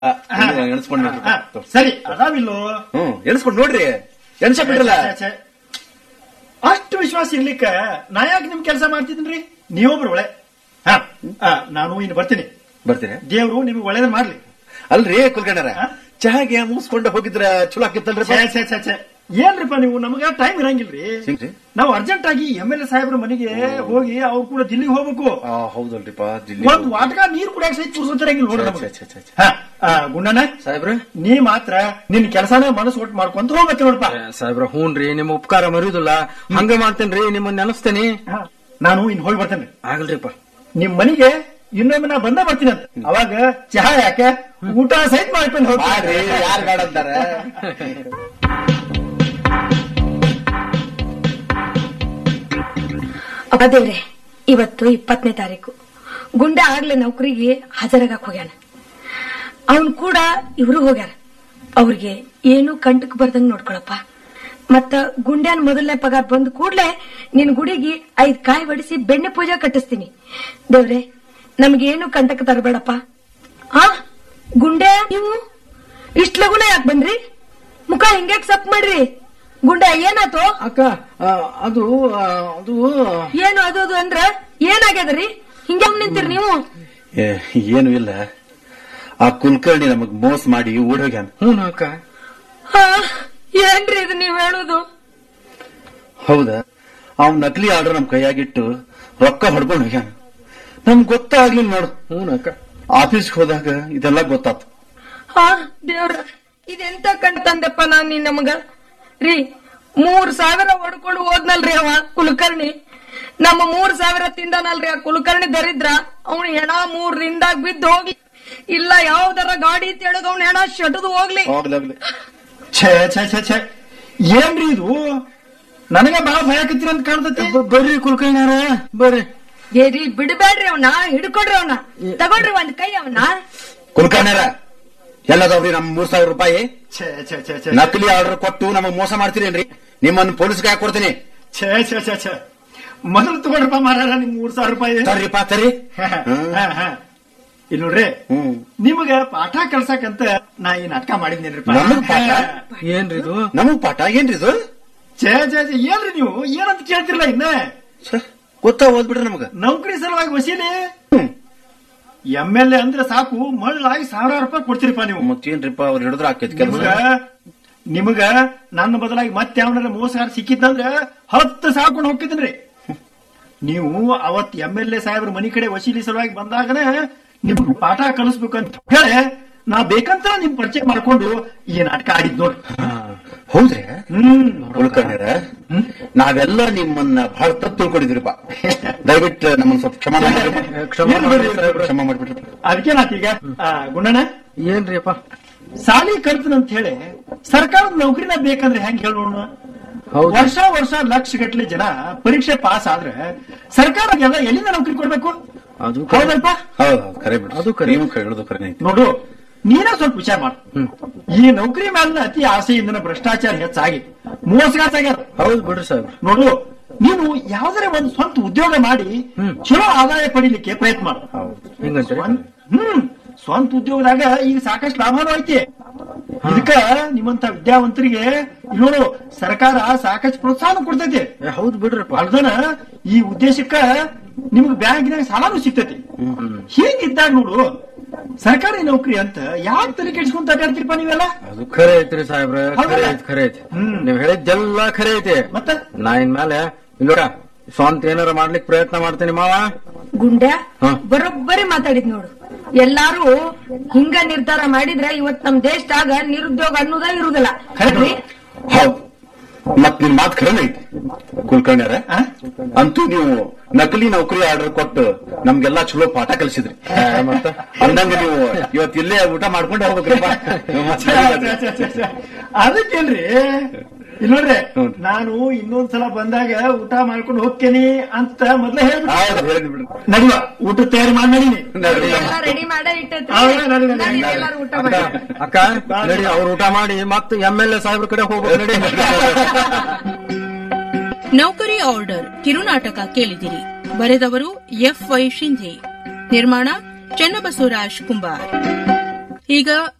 ಎಣಿಸ್ಕೊಂಡು ಹಾ, ಸರಿ ಅದಾವಿಲ್ಲೋ ಹ್ಮ್ ಎಣಿಸ್ಕೊಂಡು ನೋಡ್ರಿ ಎಣ್ಸ ಬಿಡ್ರಲ್ಲ ಛೆ, ಛೆ. ಅಷ್ಟು ವಿಶ್ವಾಸ ಇರ್ಲಿಕ್ಕ ನಾ ಯಾಕೆ ನಿಮ್ ಕೆಲಸ ಮಾಡ್ತಿದ್ದೀನ್ರಿ ನೀವೊಬ್ರು ಒಳ್ಳೆ ಹಾ ಆ, ನಾನು ಇನ್ನು ಬರ್ತೀನಿ ಬರ್ತೀರಾ ದೇವ್ರು ನಿಮ್ಗೆ ಒಳ್ಳೇದ್ ಮಾಡ್ಲಿ ಅಲ್ರಿ ಕುಲ್ಕರ್ಣರ ಹಾ? ಚಹಾಗೆ ಮುಗಿಸ್ಕೊಂಡು ಹೋಗಿದ್ರ ಚಲೋ ಆಕಿತ್ತಲ್ರಿ ಛೆ, ಛೆ, ಛೆ, ಛೆ. ಏನ್ರಿಪ್ಪ ನೀವು ನಮಗ ಟೈಮ್ ಇರಂಗಿಲ್ರಿ ಸಿಂಗ್ರಿ ನಾವು ಅರ್ಜೆಂಟ್ ಆಗಿ ಎಂ ಎಲ್ ಎ ಸಾಹೇಬ್ರ ಮನೆಗೆ ಹೋಗಿ ಅವ್ರು ಕೂಡ ದಿಲ್ಲಿಗೆ ಹೋಗ್ಬೇಕು ಆ ಹೌದಲ್ರಿಪ್ಪ ದಿಲ್ಲಿ ಒಂದ್ ವಾಟಕ ನೀರ್ ಕುಡಿಯಕ್ ಸಹಿತ ಪುರ್ಸೋತಿರಂಗಿಲ್ಲ ನೋಡ್ರಿ ಛೆ, ನಮಗೆ ಛೆ, ಛೆ, ಛೆ. ಹಾ ಆ, ಗುಂಡಣ್ಣ ಸಾಹೇಬ್ರ ನೀ ಮಾತ್ರ ನಿನ್ ಕೆಲಸನ ಮನಸ್ಸು ಒಟ್ಟು ಮಾಡ್ಕೊಂತ ಹೋಗತ್ತೆ ನೋಡಪ್ಪ ಸಾಹೇಬ್ರ ಹೂನ್ರಿ ನಿಮ್ಮ ಉಪಕಾರ ಮರಿಯುದಿಲ್ಲ ಹಂಗ ಮಾಡ್ತೇನ್ರಿ ನಿಮ್ಮನ್ನ ನೆನಸ್ತೇನಿ ಹಾ, ನಾನು ಇನ್ ಹೋಗಿ ಬರ್ತೇನೆ ಆಗಲ್ರಿಪ್ಪ ನಿಮ್ ಮನೆಗೆ ಇನ್ನೊಮ್ಮೆ ನಾ ಬಂದ ಬರ್ತೀನಿ ಅಂತ ಅವಾಗ ಚಹಾ ಯಾಕೆ ಊಟ ಸಹಿತ ಮಾಡ್ಕೊಂಡು ಮಾಡ್ರಿ ಹೋಗ್ರಿ ಯಾರು ಬೇಡ ಅಂತಾರ ಅಪ್ಪ ದೇವ್ರೆ ಇವತ್ತು ಇಪ್ಪತ್ತನೇ ತಾರೀಕು ಗುಂಡೆ ಆಗ್ಲೇ ನೌಕರಿಗೆ ಹಾಜರಾಗಕ್ ಹೋಗ್ಯಾನ ಅವನ್ ಕೂಡ ಇವರು ಹೋಗ್ಯಾರ ಅವ್ರಿಗೆ ಏನು ಕಂಟಕ್ ಬರ್ದಂಗ್ ನೋಡ್ಕೊಳಪ್ಪ ಮತ್ತ ಗುಂಡ್ಯಾನ್ ಮೊದಲನೇ ಪಗಾರ ಬಂದ ಕೂಡ್ಲೆ ನಿನ್ ಗುಡಿಗೆ ಐದ್ ಕಾಯಿ ಬಡಿಸಿ ಬೆಣ್ಣೆ ಪೂಜೆ ಕಟ್ಟಿಸ್ತೀನಿ ದೇವ್ರೆ ನಮ್ಗೇನು ಕಂಟಕ ತರಬೇಡಪ್ಪ ಆ ಗುಂಡೆ ನೀವು ಇಷ್ಟ್ ಲಗುನ ಯಾಕೆ ಬಂದ್ರಿ ಮುಖ ಹಿಂಗ್ಯಾಕ್ ಸಪ್ ಮಾಡ್ರಿ ಗುಂಡೆ ಏನಾತು ಅಕ್ಕ ಆ, ಅದು ಆ, ಅದು ಏನು ಅದು ಅದು ಅಂದ್ರ ಏನಾಗ್ಯದ್ರಿ ಹಿಂಗೆ ನಿಂತೀರಿ ನೀವು ಏ, ಏನು ಇಲ್ಲ ಆ ಕುಲ್ಕರ್ಣಿ ನಮಗ್ ಮೋಸ ಮಾಡಿ ಓಡ್ ಹೋಗ್ಯಾನ ಹ್ಞೂ ಅಕ್ಕ ಹಾ, ಏನ್ರಿ ಇದು ನೀವ್ ಹೇಳುದು ಹೌದಾ ಅವ್ನ್ ನಕಲಿ ಆರ್ಡರ್ ನಮ್ ಕೈಯಾಗಿಟ್ಟು ರೊಕ್ಕ ಹೊಡ್ಕೊಂಡ್ ಹೋಗ್ಯಾನ ನಮ್ಗ್ ಗೊತ್ತಾಗ್ಲಿಲ್ಲ ನೋಡು ಹ್ಞೂ ಅಕ್ಕ ಆಫೀಸ್ಗೆ ಹೋದಾಗ ಇದೆಲ್ಲ ಗೊತ್ತಾತು ಹಾ ದೇವ್ರ ಇದೆಂತ ಕಣ್ ತಂದೆಪ್ಪ ನಾನ್ ನೀನ್ ನಮಗ ರೀ ಮೂರ್ ಸಾವಿರ ಹೊಡ್ಕೊಂಡು ಹೋದ್ನಲ್ರಿ ಅವ ಕುಲಕರ್ಣಿ ನಮ್ಮ ಮೂರ್ ಸಾವಿರ ತಿಂದನಲ್ರಿ ಆ ಕುಲಕರ್ಣಿ ದರಿದ್ರ ಅವ್ನ ಹೆಣ ಮೂರ್ ರಿಂದಾಗ ಬಿದ್ದು ಹೋಗ್ಲಿ ಇಲ್ಲ ಯಾವ್ದಾರ ಗಾಡಿ ತೆಳಗ್ ಅವ್ನ ಹೆಣ ಶಟದು ಹೋಗ್ಲಿ ಹೋಗ್ಲಾಗ್ಲಿ ಛೇ ಛೇ ಛೇ ಛೇ ಏನ್ರಿ ಇದು ನನಗೆ ಬಹಳ ಭಯ ಕತ್ತೀರ ಅಂತ ಕಾಣ್ತತಿ ಬ- ಬರ್ರಿ ಕುಲ್ಕರ್ಣ್ಯಾರ ಬರ್ರಿ ಏರಿ ಬಿಡಬೇಡ್ರಿ ಅವನ ಹಿಡ್ಕೊಡ್ರಿ ಅವನ ತಗೊಳ್ರಿ ಒಂದ್ ಕೈ ಅವನ ಕುಲ್ಕರ್ಣ್ಯರ ಎಲ್ಲದವ್ರಿ ನಮ್ ಮೂರ್ ಸಾವಿರ ರೂಪಾಯಿ ಛೇ ಛೇ ಛೇ ಛೇ ನಕಲಿ ಆರ್ಡರ್ ಕೊಟ್ಟು ನಮಗ್ ಮೋಸ ಮಾಡ್ತೀರೇನ್ರಿ ನಿಮ್ಮನ್ನ ಪೊಲೀಸ್ಗೆ ಹಾಕಿ ಕೊಡ್ತೀನಿ ಛೇ ಛೇ ಛೇ ಛೇ ಮೊದಲು ತಗೊಂಡ್ರಪ್ಪ ಮಾರಾರ ನಿಮ್ ಮೂರ್ ಸಾವಿರ ರೂಪಾಯಿ ತರ್ರಿಪ್ಪ ತರ್ರಿ ಹಾ, ಹಾ, ಹಾ. ಇಲ್ಲಿ ನೋಡ್ರಿ ಹ್ಮ್ ನಿಮಗ ಪಾಠ ಕಲ್ಸಕಂತ ನಾ ಈ ನಾಟಕ ಮಾಡಿದ್ನೇನ್ರಿಪ್ಪ ನಮಗ್ ಪಾಠ? ಏನ್ರಿ ಇದು ನಮಗ್ ಪಾಠ ಏನ್ರಿ ಇದು ಛೇ ಛೇ ಛೇ ಏನ್ರಿ ನೀವು ಏನಂತ ಕೇಳ್ತಿರಲ್ಲ ಇನ್ನ ಛೆ, ಗೊತ್ತಾ ಓದ್ಬಿಡ್ರಿ ನಮಗ ನೌಕರಿ ಸಲುವಾಗಿ ವಸೀಲಿ ಹ್ಮ್. ಎಂ ಎಲ್ ಎ ಅಂದ್ರೆ ಸಾಕು ಮಳ್ಳಾಗಿ ಸಾವಿರಾರು ರೂಪಾಯಿ ಕೊಡ್ತೀರಿಪ್ಪ ನೀವು ಮತ್ತೇನ್ರಿಪ್ಪ ಅವ್ರು ಹಿಡಿದ್ರ ಆಕೈತಿ ಕೆಲಸ ನಿಮಗ ನಿಮಗ ನನ್ನ ಬದಲಾಗಿ ಮತ್ತೆ ಯಾವನಾರ ಮೋಸಗಾರ ಸಿಕ್ಕಿದ್ದಂದ್ರ ಹತ್ತು ಸಾಕೊಂಡು ಹೋಗ್ತಿದ್ದೀನ್ರಿ ನೀವು ಅವತ್ ಎಂ ಎಲ್ ಎ ಸಾಹೇಬ್ರ ಮನಿ ಕಡೆ ವಸೀಲಿ ಸಲುವಾಗಿ ಬಂದಾಗನೇ ನಿಮ್ಗೆ ಪಾಠ ಕಲಿಸ್ಬೇಕು ಅಂತ ಹೇಳಿ ನಾ ಬೇಕಂತ ನಿಮ್ ಪರಿಚಯ ಮಾಡ್ಕೊಂಡು ಈ ನಾಟಕ ಆಡಿದ್ ನೋಡ್ರಿ ಹೌದ್ರಿ ಹ್ಮ್ ಕುಲಕರ್ಣ್ಯರ ನಾವೆಲ್ಲ ನಿಮ್ಮನ್ನ ಬಹಳ ತಪ್ಪು ತಿಳ್ಕೊಂಡಿದ್ರಿಪ್ಪ ದಯವಿಟ್ಟು ನಮ್ಮನ್ನ ಸ್ವಲ್ಪ ಕ್ಷಮ ಮಾಡ್ಬಿಡ್ರಿ ಕ್ಷಮ ಏನ್ ಮಾಡ್ರಿ ಬಿಡ್ರಿ? ಸಾಹೇಬ್ರ. ಕ್ಷಮ ಮಾಡ್ಬಿಡ್ರಿ ಅದಕ್ಕೆ ನಾತೀಗ ಗುಣಣ್ಣ ಏನ್ರಿ ಅಪ್ಪ ಸಾಲಿ ಕಲ್ತನಂತ ಹೇಳಿ ಸರ್ಕಾರದ ನೌಕರಿನ ಬೇಕಂದ್ರೆ ಹೆಂಗ್ ಹೇಳೋಣ ಹೌದು ವರ್ಷ ವರ್ಷ ಲಕ್ಷ ಗಟ್ಟಲೆ ಜನ ಪರೀಕ್ಷೆ ಪಾಸ್ ಆದ್ರೆ ಸರ್ಕಾರ ಎಲ್ಲ ಎಲ್ಲಿಂದ ನೌಕರಿ ಕೊಡ್ಬೇಕು ಅದು ಕರೆ. ಹೌದಲ್ಪ ಹೌದು ಹೌದು ಕರೆ ಬಿಡ್ರಿ ಅದು ಕರೆ. ನೀವು ಹೇಳೋದು ಕರೆ ಐತಿ ನೋಡು ನೀನ ಸ್ವಲ್ಪ ವಿಚಾರ ಮಾಡು ಹ್ಮ್. ಈ ನೌಕರಿ ಮೇಲಿನ ಅತಿ ಆಸೆಯಿಂದ ಭ್ರಷ್ಟಾಚಾರ ಹೆಚ್ಚಾಗಿ ಮೋಸಗಾರ ಆಗ್ಯಾರ ಹೌದು ಬಿಡ್ರಿ ಸಾಹೇಬ್ರ ನೋಡು ನೀನು ಯಾವ್ದಾರೆ ಒಂದು ಸ್ವಂತ ಉದ್ಯೋಗ ಮಾಡಿ ಹ್ಮ್. ಚಲೋ ಆದಾಯ ಪಡಿಲಿಕ್ಕೆ ಪ್ರಯತ್ನ ಮಾಡು ಹೌದು ಹಿಂಗಂತೀರಿ ಸ್ವಂತ- ಹ್ಮ್ ಸ್ವಂತ ಉದ್ಯೋಗದಾಗ ಈಗ ಸಾಕಷ್ಟು ಲಾಭನೂ ಐತಿ ಇದಕ್ಕ ನಿಮ್ಮಂತ ವಿದ್ಯಾವಂತರಿಗೆ ಇಲ್ಲಿ ನೋಡು ಸರ್ಕಾರ ಸಾಕಷ್ಟು ಪ್ರೋತ್ಸಾಹ ಕೊಡ್ತೈತಿ ಏ, ಹೌದು ಬಿಡ್ರಪ್ಪ ಅಲ್ದನ ಈ ಉದ್ದೇಶಕ್ಕ ನಿಮ್ಗೆ ಬ್ಯಾಂಕ್ನಾಗ ಸಾಲಾನು ಸಿಗ್ತೈತಿ ಹೀಗಿದ್ದಾಗ ನೋಡು ಸರ್ಕಾರಿ ನೌಕರಿ ಅಂತ ಯಾಕೆ ತಲೆ ಕೆಡ್ಸ್ಕೊಂತ ಅಡ್ಡಾಡ್ತಿರಪ್ಪ ನೀವೆಲ್ಲ ಅದು ಖರೆ ಐತ್ರಿ ಸಾಹೇಬ್ರ ಖರೆ ಹೌದಲ್ಲ? ಐತಿ ಖರೆ ಐತಿ ಹ್ಮ್. ನೀವ್ ಹೇಳಿದ್ದೆಲ್ಲ ಖರೆ ಐತಿ ಮತ್ತ ನಾ ಇನ್ಮೇಲೆ ಇಲ್ಲೋಡ ಸ್ವಂತ ಏನಾರ ಮಾಡ್ಲಿಕ್ ಪ್ರಯತ್ನ ಮಾಡ್ತೀನಿ ಮಾವ ಗುಂಡ್ಯ ಹಾ. ಬರೋಬ್ಬರಿ ಮಾತಾಡಿದ್ ನೋಡು ಎಲ್ಲಾರು ಹಿಂಗ ನಿರ್ಧಾರ ಮಾಡಿದ್ರೆ ಇವತ್ ನಮ್ ದೇಶದಾಗ ನಿರುದ್ಯೋಗ ಅನ್ನೋದ ಇರುದಿಲ್ಲ ಖರೆ ಅಲ್ರಿ? ಹೌದು ಮತ್ ನಿನ್ ಮಾತು ಖರೇನ ಐತಿ ಕುಲ್ಕರ್ಣ್ಯರ ಆ? ಅಂತೂ ನೀವು ನಕಲಿ ನೌಕರಿ ಆರ್ಡರ್ ಕೊಟ್ಟು ನಮ್ಗೆಲ್ಲಾ ಚಲೋ ಪಾಠ ಕಲಿಸಿದ್ರಿ ಮತ್ತ ಅಂದಂಗ ನೀವು ಇವತ್ತು ಇಲ್ಲೇ ಊಟ ಮಾಡ್ಕೊಂಡು ಹೋಗ್ಬೇಕ್ರಪ್ಪ ನೀವು ಮತ್ತ್ ಛೆ, ಛೆ, ಛೆ, ಛೆ, ಛೆ. ಅದಕ್ಕೇನ್ರಿ ಇಲ್ಲಿ ನೋಡ್ರಿ ಹ್ಮ್. ನಾನು ಇನ್ನೊಂದ್ಸಲ ಬಂದಾಗ ಊಟ ಮಾಡ್ಕೊಂಡು ಹೋಗ್ತೇನೆ ಅಂತ ಮೊದ್ಲೇ ಹೇಳ್ಬಿಟ್ಟು ಹೌದು ಹೇಳಿದ್ ಬಿಡ್ರಿ ನಡಿವ ಊಟ ತಯಾರಿ ಮಾಡಿ ನಡೀನಿ ನಡ್ರಿ. ಎಲ್ಲ ರೆಡಿ ಮಾಡೇ ಇಟ್ಟೈತ್ರಿ ಹೌದಾ? ನಡಿ, ನಡಿ, ನಡಿ, ನಡಿ. ಎಲ್ಲಾರು ಊಟ ಅಕ್ಕ ಮಾಡಿ ಅಕ್ಕ ನಡಿ ಅವ್ರು ಊಟ ಮಾಡಿ ಮತ್ತೆ ಎಂ ಎಲ್ ಎ ಸಾಹೇಬ್ರ ಕಡೆ ಹೋಗ್ಬೇಕು ನಡಿ ನೌಕರಿ ಆರ್ಡರ್ ಕಿರುನಾಟಕ ಕೇಳಿದಿರಿ ಬರೆದವರು ಎಫ್ ವೈ ಶಿಂಧೆ ನಿರ್ಮಾಣ ಚನ್ನಬಸವರಾಜ್ ಕುಂಬಾರ್ ಈಗ